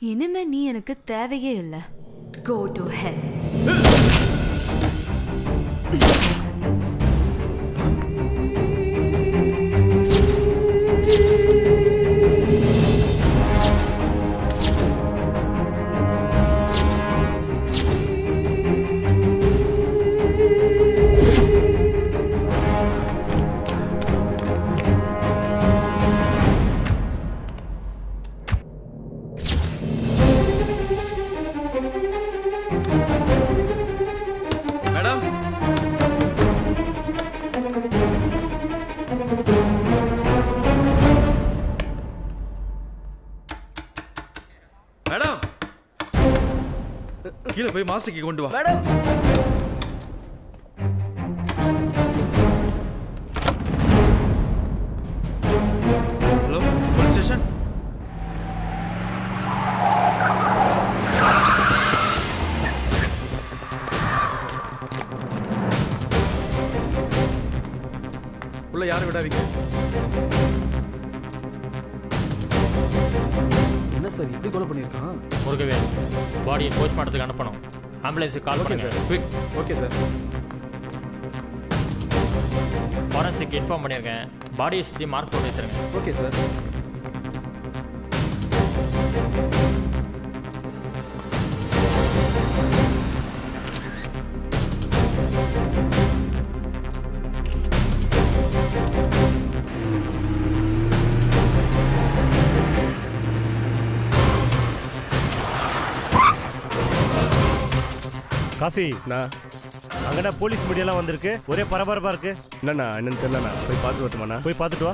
இனிமே நீ எனக்கு தேவையே இல்லை go to hell madam madam கீழே போய் மாஸ்டருக்கு கொண்டு வா மேடம் ஹலோ போலீஸ் ஸ்டேஷன் உள்ள யாரும் விடாதீங்க என்ன சார் இப்படி கொலை பண்ணியிருக்கான் முருகவேல் பாடியை போஸ்ட்மார்ட்டத்துக்கு அனுப்பணும் ஆம்புலன்ஸுக்கு கால் ஓகே பண்ணுங்க sir quick okay sir forensic inform பண்ணியிருக்கேன் பாடியை சுற்றி மார்க் போட்டு வச்சிருங்க ஓகே சார் காஃபி நான் அங்கடா போலீஸ் மீடியாலாம் வந்திருக்கு ஒரே பரபரப்பா இருக்கு என்னண்ணா என்னன்னு தெரியலண்ணா போய் பார்த்துட்டு வரட்டுமாண்ணா போய் பார்த்துட்டு வா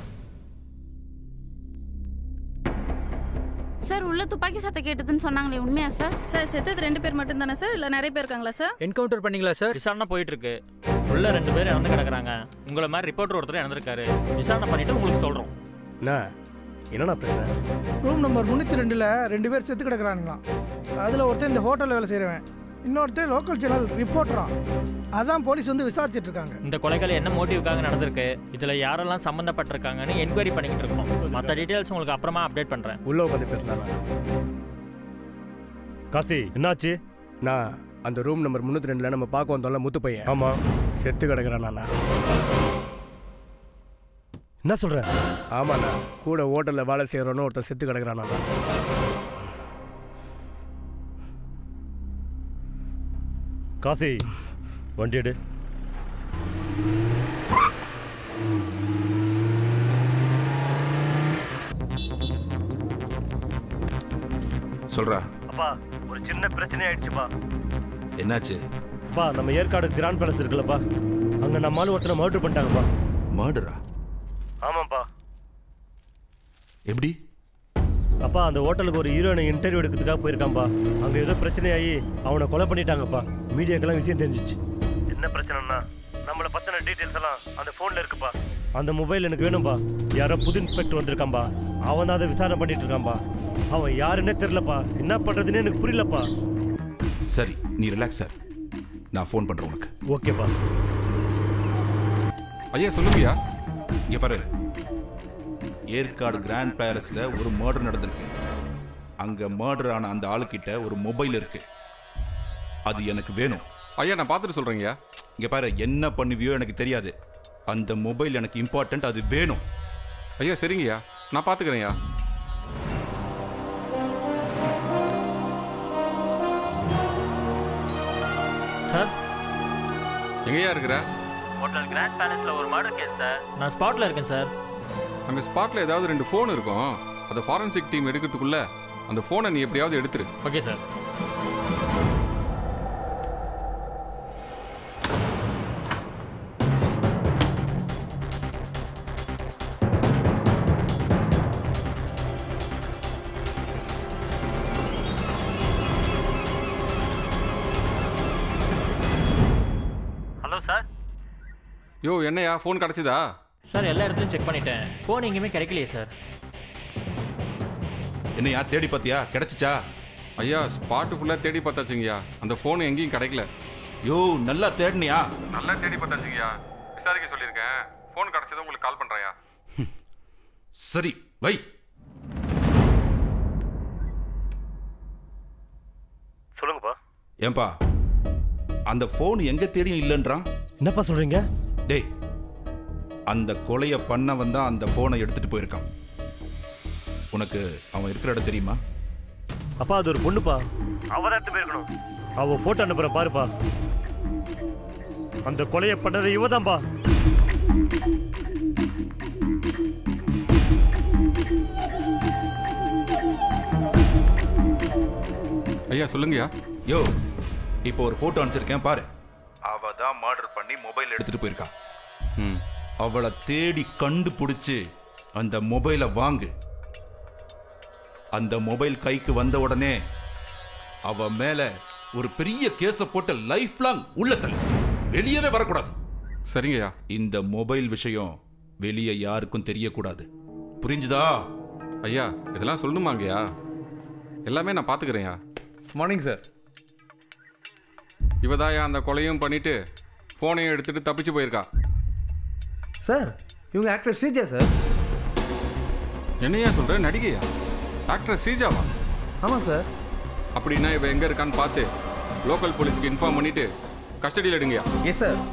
சார் உள்ள துப்பாக்கி சத்தம் கேட்டதுன்னு சொன்னாங்களே உண்மையா சார் சார் செத்தது ரெண்டு பேர் மட்டும் தானே சார் இல்லை நிறைய பேர் இருக்காங்களா சார் என்கவுண்டர் பண்ணீங்களா சார் விசாரணை போயிட்டு இருக்கு உள்ள ரெண்டு பேர் இறந்து கிடக்குறாங்க உங்களை மாதிரி ரிப்போர்ட்டர் ஒருத்தர் இறந்துருக்காரு விசாரணை பண்ணிட்டு உங்களுக்கு சொல்றோம் அண்ணா என்னண்ணா பிரச்சனை ரூம் நம்பர் முந்நூற்றி ரெண்டில் ரெண்டு பேர் செத்து கிடக்குறானுங்களாம் அதில் ஒருத்தன் இந்த ஹோட்டலில் வேலை செய்கிறவன் இன்னொருத்தன் லோக்கல் சேனல் ரிப்போர்ட்டரான் அதான் போலீஸ் வந்து விசாரிச்சுட்டு இருக்காங்க இந்த கொலைகள் என்ன மோட்டிவ்க்காக நடந்திருக்கு இதுல யாரெல்லாம் சம்மந்தப்பட்டிருக்காங்கன்னு என்கொயரி பண்ணிக்கிட்டு இருக்கோம் மற்ற டீடைல்ஸ் உங்களுக்கு அப்புறமா அப்டேட் பண்றேன் உள்ள உட்காந்து பேசலாண்ணா காசி என்னாச்சு நான் அந்த ரூம் நம்பர் முந்நூற்றி ரெண்டில் நம்ம பார்க்க வந்தோம்ல முத்து பையன் ஆமா செத்து கிடக்குறாண்ணா என்ன சொல்ற ஆமாண்ணா கூட ஹோட்டலில் வேலை செய்கிறவனு ஒருத்தன் செத்து கிடக்குறாண்ணா காசி வண்டி எடு சொல்றா அப்பா ஒரு சின்ன பிரச்சனை ஆயிடுச்சுப்பா என்னாச்சு அப்பா நம்ம ஏற்காடு கிராண்ட் பேலஸ் இருக்குல்லப்பா அங்க நம்ம ஆளு ஒருத்தனை மர்டர் பண்ணிட்டாங்கப்பா மர்டரா ஆமாப்பா எப்படி அப்பா அந்த ஹோட்டலுக்கு ஒரு ஹீரோயினை இன்டர்வியூ எடுக்கிறதுக்காக போயிருக்கான்ப்பா அங்க ஏதோ பிரச்சனையாகி அவனை கொலை பண்ணிட்டாங்கப்பா மீடியாக்கெல்லாம் விஷயம் தெரிஞ்சிச்சு என்ன பிரச்சனைனா நம்மளை பத்தின டீடைல்ஸ் எல்லாம் அந்த போன்ல இருக்குப்பா அந்த மொபைல் எனக்கு வேணும்பா யாரோ புது இன்ஸ்பெக்டர் வந்திருக்கான்பா அவன் தான் அதை விசாரணை பண்ணிட்டு இருக்கான்பா அவன் யாருன்னே தெரியலப்பா என்ன பண்றதுன்னு எனக்கு புரியலப்பா சரி நீ ரிலாக்ஸ் சார் நான் ஃபோன் பண்றேன் உனக்கு ஓகேப்பா ஐயா சொல்லுங்கய்யா இங்க பாரு ஏற்காடு கிராண்ட் பேலஸ்ல ஒரு மர்டர் நடந்திருக்கு அங்க மர்டர் ஆன அந்த ஆளுக்கிட்ட ஒரு மொபைல் இருக்கு அது எனக்கு வேணும் ஐயா நான் பார்த்துட்டு சொல்கிறேங்கய்யா இங்க பாரு என்ன பண்ணுவியோ எனக்கு தெரியாது அந்த மொபைல் எனக்கு இம்பார்ட்டன்ட் அது வேணும் ஐயா சரிங்கய்யா நான் பார்த்துக்கிறேன்யா சார் எங்கேயா இருக்கிற ஹோட்டல் கிராண்ட் பேலஸ்ல ஒரு மர்டர் கேஸ் சார் நான் ஸ்பாட்ல இருக்கேன் சார் அங்கே ஸ்பாட்டில் ஏதாவது ரெண்டு ஃபோன் இருக்கும் அதை ஃபாரன்சிக் டீம் எடுக்கிறதுக்குள்ள அந்த ஃபோனை நீ எப்படியாவது எடுத்துரு ஓகே சார் ஹலோ சார் யோ என்னையா ஃபோன் கிடச்சிதா சார் எல்லா இடத்துலையும் செக் பண்ணிட்டேன் ஃபோன் எங்கேயுமே கிடைக்கலையே சார் என்னையா தேடி பார்த்தியா கிடைச்சிச்சா ஐயா ஸ்பாட்டு ஃபுல்லாக தேடி பார்த்தாச்சுங்கய்யா அந்த ஃபோன் எங்கேயும் கிடைக்கல யோ நல்லா தேடினியா நல்லா தேடி பார்த்தாச்சுங்கய்யா விசாரிக்க சொல்லியிருக்கேன் ஃபோன் கிடச்சதும் உங்களுக்கு கால் பண்ணுறேன்யா சரி வை சொல்லுங்கப்பா ஏன்பா அந்த ஃபோன் எங்க தேடியும் இல்லைன்றான் என்னப்பா சொல்றீங்க டேய் அந்த கொலையை பண்ணவன் தான் அந்த ஃபோனை எடுத்துட்டு போயிருக்கான் உனக்கு அவன் இருக்கிற இடம் தெரியுமா அப்பா அது ஒரு பொண்ணுப்பா அவ தான் எடுத்து போயிருக்கணும் அவ போட்டோ அனுப்புறேன் பாருப்பா அந்த கொலையை பண்ணது இவதான்பா ஐயா சொல்லுங்கய்யா யோ இப்போ ஒரு போட்டோ அனுப்பிச்சிருக்கேன் பாரு அவ தான் மர்டர் பண்ணி மொபைல் எடுத்துட்டு போயிருக்கான் ம் அவளை தேடி கண்டுபிடிச்சு அந்த மொபைலை வாங்கு அந்த மொபைல் கைக்கு வந்த உடனே அவ மேல ஒரு பெரிய கேஸ போட்டு லைஃப் லாங் உள்ள தள்ளு வெளியவே வரக்கூடாது சரிங்கய்யா இந்த மொபைல் விஷயம் வெளியே யாருக்கும் தெரியக்கூடாது புரிஞ்சுதா ஐயா இதெல்லாம் சொல்லணுமாங்கய்யா எல்லாமே நான் பார்த்துக்கிறேன்யா மார்னிங் சார் இவதாயா அந்த கொலையும் பண்ணிட்டு ஃபோனையும் எடுத்துட்டு தப்பிச்சு போயிருக்கா சார் இவங்க ஆக்டர் ஸ்ரீஜா சார் என்னையா சொல்ற நடிகையா டாக்டர் ஸ்ரீஜாவா ஆமாம் சார் அப்படின்னா இவ எங்க இருக்கான்னு பார்த்து லோக்கல் போலீஸுக்கு இன்ஃபார்ம் பண்ணிட்டு கஸ்டடியில் எடுங்கய்யா எஸ் சார்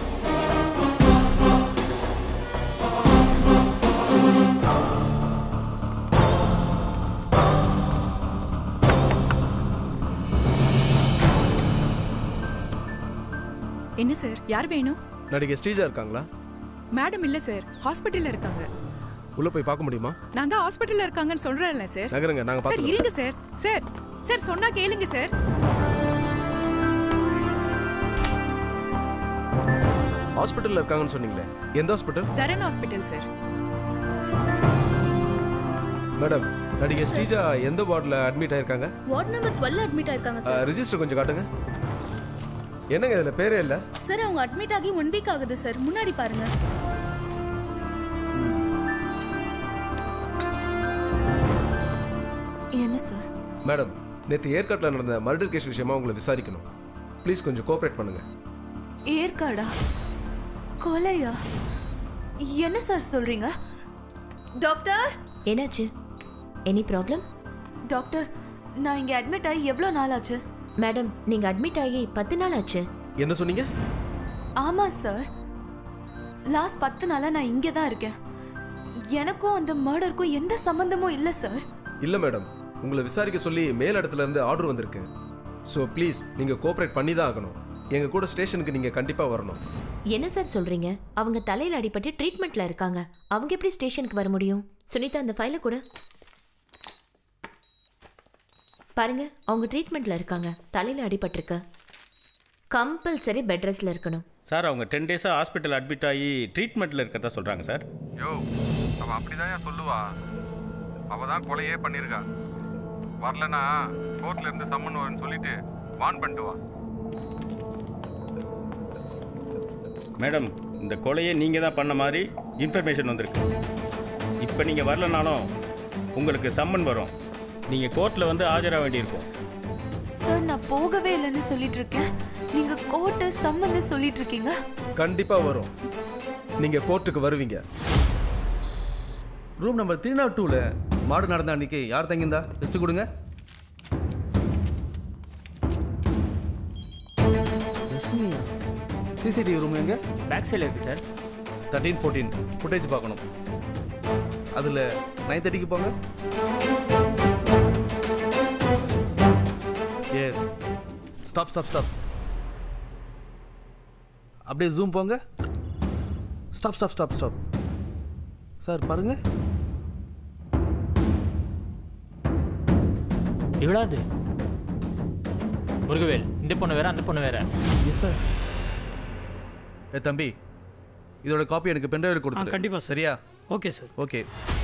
என்ன சார் யார் வேணும் நடிகை ஸ்ரீஜா இருக்காங்களா மேடம் இல்ல சார் ஹாஸ்பிட்டல்ல இருக்காங்க உள்ள போய் பார்க்க முடியுமா நான் தான் ஹாஸ்பிட்டல்ல இருக்காங்கன்னு சொல்றேன்ல சார் நகருங்க நாங்க சார் பார்த்துக்கிறோம் இருங்க சார் சார் சார் சொன்னா கேளுங்க சார் ஹாஸ்பிட்டல்ல இருக்காங்கன்னு சொன்னீங்களே எந்த hospital Dharan hospital sir madam நடிகை ஸ்ரீஜா எந்த வார்டில் அட்மிட் ஆயிருக்காங்க வார்ட் நம்பர் டுவெல் அட்மிட் ஆயிருக்காங்க ரிஜிஸ்டர் கொஞ்சம் காட்டுங்க என்னங்க இதில் பேரே இல்லை சார் அவங்க அட்மிட் ஆகி ஒன் வீக் ஆகுது சார் முன்னாடி பாருங்க என்ன சார் மேடம் நேற்று ஏற்காட்டில் நடந்த மர்டர் கேஸ் விஷயமா உங்களை விசாரிக்கணும் ப்ளீஸ் கொஞ்சம் கோஆப்ரேட் பண்ணுங்க ஏற்காடா கொலையா என்ன சார் சொல்றீங்க டாக்டர் என்னாச்சு எனி ப்ராப்ளம் டாக்டர் நான் இங்க அட்மிட் ஆகி எவ்வளோ நாள் ஆச்சு மேடம் நீங்க அட்மிட் ஆகி பத்து நாள் ஆச்சு என்ன சொன்னீங்க ஆமா சார் லாஸ்ட் பத்து நாளா நான் இங்கே தான் இருக்கேன் எனக்கும் அந்த மர்டருக்கும் எந்த சம்பந்தமும் இல்லை சார் இல்லை மேடம் உங்களை விசாரிக்க சொல்லி மேல் இடத்துல இருந்து ஆர்டர் வந்திருக்கு ஸோ ப்ளீஸ் நீங்கள் கோஆப்ரேட் பண்ணி தான் ஆகணும் எங்கள் கூட ஸ்டேஷனுக்கு நீங்கள் கண்டிப்பாக வரணும் என்ன சார் சொல்றீங்க அவங்க தலையில அடிபட்டு ட்ரீட்மெண்ட்ல இருக்காங்க அவங்க எப்படி ஸ்டேஷனுக்கு வர முடியும் சுனிதா அந்த ஃபைலை கூட பாருங்க அவங்க ட்ரீட்மெண்ட்ல இருக்காங்க தலையில அடிபட்டிருக்கு கம்பல்சரி பெட் ரெஸ்ட்ல இருக்கணும் சார் அவங்க டென் டேஸாக ஹாஸ்பிட்டல் அட்மிட் ஆகி ட்ரீட்மெண்ட்டில் இருக்கிறதா சொல்கிறாங்க சார் யோ அவ அப்படிதான் சொல்லுவா அவ தான் கொலையே பண்ணியிருக்கா வரலனா கோர்ட்ல இருந்து சம்மன் வரும்னு சொல்லிட்டு வான் பண்ணிட்டு வா மேடம் இந்த கொலையை நீங்கள் தான் பண்ண மாதிரி இன்ஃபர்மேஷன் வந்திருக்கு இப்போ நீங்கள் வரலனாலும் உங்களுக்கு சம்மன் வரும் நீங்கள் கோர்ட்டில் வந்து ஆஜராக வேண்டியிருக்கும் சார் நான் போகவே இல்லைன்னு சொல்லிட்டு இருக்கேன் நீங்க கோர்ட்டு சம்மன்னு சொல்லிட்டு இருக்கீங்க கண்டிப்பாக வரும் நீங்கள் கோர்ட்டுக்கு வருவீங்க ரூம் நம்பர் த்ரீ நாட் டூவில் மாடு நடந்த அன்னைக்கு யார் தங்கியிருந்தா லிஸ்ட்டு கொடுங்க சிசிடிவி ரூம் எங்க பேக் சைடில் இருக்கு சார் தேர்ட்டீன் ஃபோர்டீன் ஃபுட்டேஜ் பார்க்கணும் அதில் நைன் தேர்ட்டிக்கு போங்க எஸ் ஸ்டாப் ஸ்டாப் ஸ்டாப் அப்படியே ஜூம் போங்க stop stop stop stop sir பாருங்க இவ்வளோது முருகவேல் இந்த பொண்ணு வேற அந்த பொண்ணு வேற எஸ் சார் ஏ தம்பி இதோட காப்பி எனக்கு பென்ட்ரைவில் கொடுத்து கண்டிப்பா சரியா ஓகே சார் ஓகே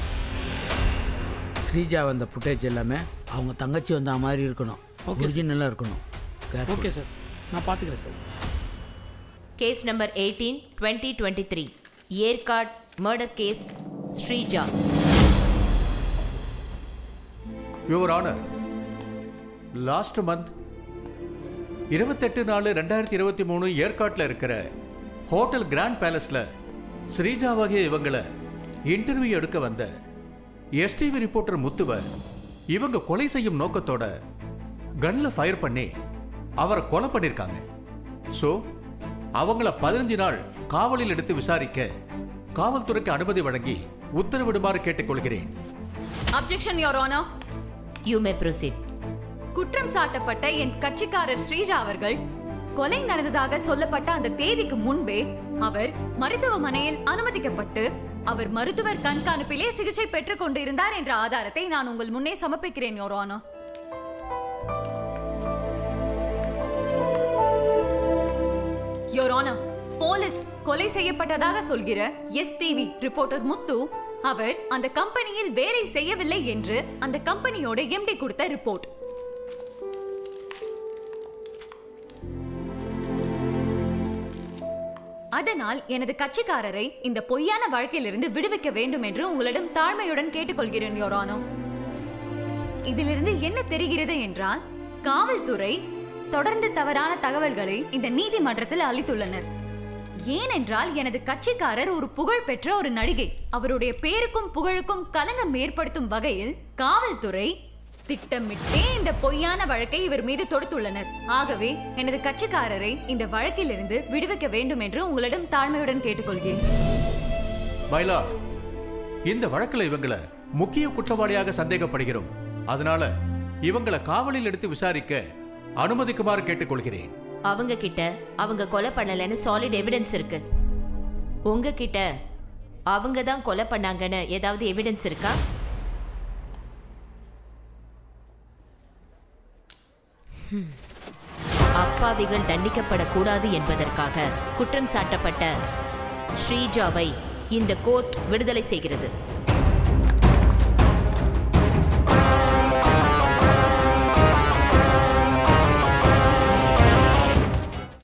ஸ்ரீஜா வந்த ஃபுட்டேஜ் எல்லாமே அவங்க தங்கச்சி வந்த மாதிரி இருக்கணும் Okay, sir. ஒரிஜினலாக இருக்கணும் Careful. ஓகே சார் நான் பார்த்துக்கிறேன் sir case number eighteen twenty twenty three Yercaud murder case Sreeja your honour last month இருபத்தெட்டு நாலு ரெண்டாயிரத்தி இருபத்தி மூணு ஏற்காட்டில் இருக்கிற ஹோட்டல் கிராண்ட் பேலஸில் ஸ்ரீஜாவாகிய இவங்களை இன்டர்வியூ எடுக்க வந்த எஸ்டிவி ரிப்போர்ட்டர் முத்துவ இவங்க கொலை செய்யும் நோக்கத்தோட கன்ல ஃபயர் பண்ணி அவரை கொலை பண்ணிருக்காங்க ஸோ அவங்கள பதினஞ்சு நாள் காவலில் எடுத்து விசாரிக்க காவல்துறைக்கு அனுமதி வழங்கி உத்தரவிடுமாறு கேட்டுக்கொள்கிறேன் objection your honour you may proceed குற்றம் சாட்டப்பட்ட என் கட்சிக்காரர் ஸ்ரீஜா அவர்கள் கொலை நடந்ததாக சொல்லப்பட்ட அந்த தேதிக்கு முன்பே அவர் மருத்துவமனையில் அனுமதிக்கப்பட்டு அவர் மருத்துவர் கண்காணிப்பிலே சிகிச்சை பெற்றுக் கொண்டிருந்தார் என்ற ஆதாரத்தை நான் உங்கள் முன்னே சமர்ப்பிக்கிறேன் your honour your honour police கொலை செய்யப்பட்டதாக சொல்கிற எஸ் டிவி ரிப்போர்ட்டர் முத்து அவர் அந்த கம்பெனியில் வேலை செய்யவில்லை என்று அந்த கம்பெனியோட எம்டி கொடுத்த ரிப்போர்ட் அதனால் எனது கட்சிக்காரரை இந்த பொய்யான வழக்கிலிருந்து விடுவிக்க வேண்டும் என்று உங்களிடம் தாழ்மையுடன் கேட்டுக்கொள்கிறேன் யோரானோ இதிலிருந்து என்ன தெரிகிறது என்றால் காவல்துறை தொடர்ந்து தவறான தகவல்களை இந்த நீதிமன்றத்தில் அளித்துள்ளனர் ஏனென்றால் எனது கட்சிக்காரர் ஒரு புகழ்பெற்ற ஒரு நடிகை அவருடைய பேருக்கும் புகழுக்கும் களங்கம் ஏற்படுத்தும் வகையில் காவல்துறை திட்டமிட்டே இந்த பொய்யான வழக்கை இவர் மீது தொடுத்துள்ளனர் ஆகவே எனது கட்சிக்காரரை இந்த வழக்கிலிருந்து விடுவிக்க வேண்டும் என்று உங்களிடம் தாழ்மையுடன் கேட்டுக்கொள்கிறேன் மயிலா இந்த வழக்குல இவங்களை முக்கிய குற்றவாளியாக சந்தேகப்படுகிறோம் அதனால இவங்களை காவலில் எடுத்து விசாரிக்க அனுமதிக்குமாறு கேட்டுக்கொள்கிறேன் அவங்க கிட்ட அவங்க கொலை பண்ணலன்னு சாலிட் எவிடன்ஸ் இருக்கு உங்க கிட்ட அவங்க தான் கொலை பண்ணாங்கன்னு ஏதாவது எவிடன்ஸ் இருக்கா ஹம். அப்பாவிகள் தண்டிக்கப்படக்கூடாது என்பதற்காக குற்றம் சாட்டப்பட்ட ஸ்ரீஜாவை இந்த கோர்ட் விடுதலை செய்கிறது